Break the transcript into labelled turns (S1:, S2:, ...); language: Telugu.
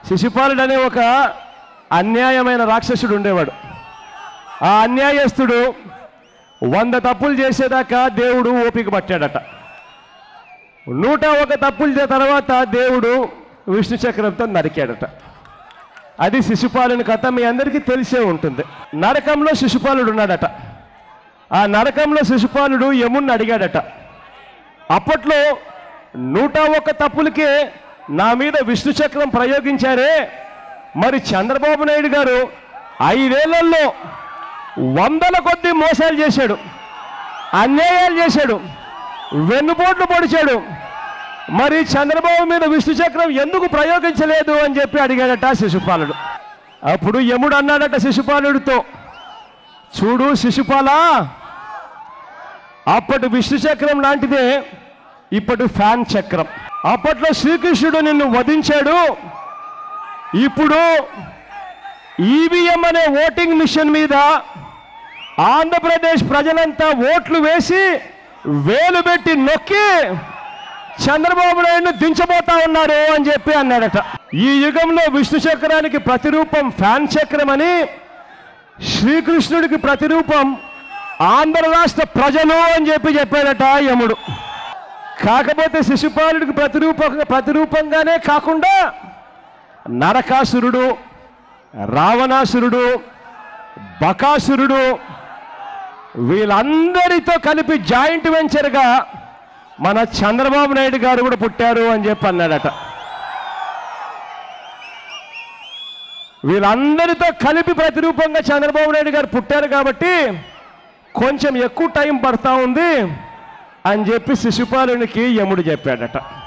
S1: శిశుపాలుడు అనే ఒక అన్యాయమైన రాక్షసుడు ఉండేవాడు ఆ అన్యాయస్తుడు వంద తప్పులు చేసేదాకా దేవుడు ఓపిక పట్టాడట నూట ఒక తప్పులు చే- తర్వాత దేవుడు విష్ణు చక్రంతో నరికాడట అది శిశుపాలుని కథ మీ అందరికీ తెలిసే ఉంటుంది నరకంలో శిశుపాలుడు ఉన్నాడట ఆ నరకంలో శిశుపాలుడు యముణ్ణి అడిగాడట అప్పట్లో నూట ఒక్క తప్పులకే నా మీద విష్ణు చక్రం ప్రయోగించారే మరి చంద్రబాబు నాయుడు గారు ఐదేళ్లలో వందల కొద్ది మోసాలు చేశాడు అన్యాయాలు చేశాడు వెన్నుపోట్లు పొడిచాడు మరి చంద్రబాబు మీద విష్ణు చక్రం ఎందుకు ప్రయోగించలేదు అని చెప్పి అడిగాడట శిశుపాలుడు అప్పుడు యముడు అన్నాడట శిశుపాలుడితో చూడు శిశుపాలా అప్పటి విష్ణు చక్రం లాంటిదే ఇప్పటి ఫ్యాన్ చక్రం అప్పట్లో శ్రీకృష్ణుడు నిన్ను వధించాడు ఇప్పుడు ఈవీఎం అనే ఓటింగ్ మిషన్ మీద ఆంధ్రప్రదేశ్ ప్రజలంతా ఓట్లు వేసి వేలు పెట్టి నొక్కి చంద్రబాబు నాయుడును దించబోతా ఉన్నారు అని చెప్పి అన్నాడట ఈ యుగంలో విష్ణు చక్రానికి ప్రతిరూపం ఫ్యాన్ చక్రం అని శ్రీకృష్ణుడికి ప్రతిరూపం ఆంధ్ర రాష్ట్ర ప్రజలు అని చెప్పి చెప్పాడట యముడు కాకపోతే శిశుపాలుడికి ప్రతిరూప ప్రతిరూపంగానే కాకుండా నరకాసురుడు రావణాసురుడు బకాసురుడు వీళ్ళందరితో కలిపి జాయింట్ వెంచర్గా మన చంద్రబాబు నాయుడు గారు కూడా పుట్టారు అని చెప్పి అన్నాడట వీళ్ళందరితో కలిపి ప్రతిరూపంగా చంద్రబాబు నాయుడు గారు పుట్టారు కాబట్టి కొంచెం ఎక్కువ టైం పడతా ఉంది అని చెప్పి శిశుపాలునికి యముడు చెప్పాడట